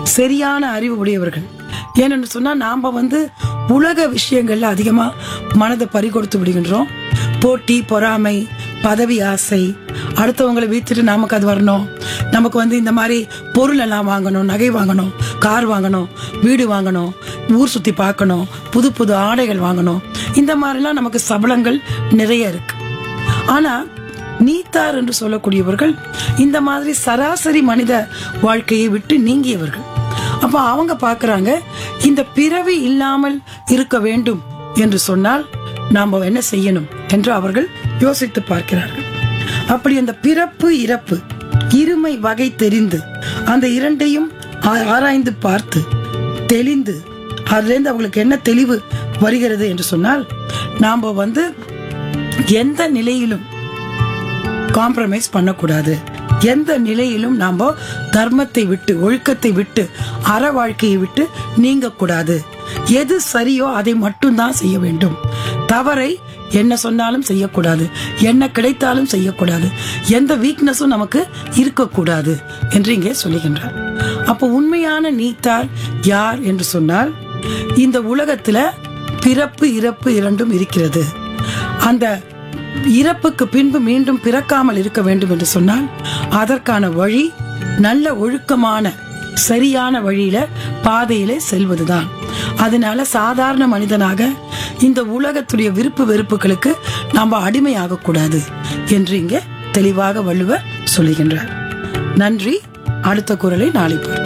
சரியான அறிவு உடையவர்கள் ஏன்னு சொன்னா நாம வந்து உலக விஷயங்கள்ல அதிகமா மனதை பறிகொடுத்து விடுகின்றோம் போட்டி பொறாமை பதவி ஆசை அடுத்தவங்களை வீத்துட்டு நமக்கு அது வரணும் நமக்கு வந்து இந்த மாதிரி பொருள் எல்லாம் வாங்கணும் நகை வாங்கணும் கார் வாங்கணும் வீடு வாங்கணும் ஊர் சுத்தி பார்க்கணும் புது புது ஆடைகள் வாங்கணும் இந்த மாதிரிலாம் நமக்கு சபலங்கள் நிறைய இருக்கு ஆனா நீத்தார் என்று சொல்லக்கூடியவர்கள் இந்த மாதிரி சராசரி மனித வாழ்க்கையை விட்டு நீங்கியவர்கள் அப்ப அவங்க பார்க்கறாங்க இந்த பிறவி இல்லாமல் இருக்க வேண்டும் என்று சொன்னால் நாம என்ன செய்யணும் என்று அவர்கள் யோசித்து பார்க்கிறார்கள் அப்படி அந்த பிறப்பு இறப்பு இருமை வகை தெரிந்து அந்த இரண்டையும் ஆ- ஆராய்ந்து பார்த்து தெளிந்து அதுலேருந்து அவங்களுக்கு என்ன தெளிவு வருகிறது என்று சொன்னால் நாம வந்து எந்த நிலையிலும் காம்ப்ரமைஸ் பண்ணக்கூடாது எந்த நிலையிலும் நாம தர்மத்தை விட்டு ஒழுக்கத்தை விட்டு அற வாழ்க்கையை விட்டு நீங்கக்கூடாது எது சரியோ அதை மட்டும்தான் செய்ய வேண்டும் தவறை என்ன சொன்னாலும் செய்யக்கூடாது என்ன கிடைத்தாலும் செய்யக்கூடாது எந்த வீக்னஸும் நமக்கு இருக்கக்கூடாது என்று இங்கே சொல்லுகின்றார் அப்போ உண்மையான நீத்தார் யார் என்று சொன்னால் இந்த உலகத்துல பிறப்பு இறப்பு இரண்டும் இருக்கிறது அந்த இறப்புக்கு பின்பு மீண்டும் பிறக்காமல் இருக்க வேண்டும் என்று சொன்னால் அதற்கான வழி நல்ல ஒழுக்கமான சரியான வழியில பாதையிலே செல்வதுதான் அதனால சாதாரண மனிதனாக இந்த உலகத்துடைய விருப்பு வெறுப்புகளுக்கு நாம் அடிமையாக கூடாது என்று இங்கே தெளிவாக வள்ளுவர் சொல்லுகின்றார் நன்றி அடுத்த குரலை நாளை பார்ப்போம்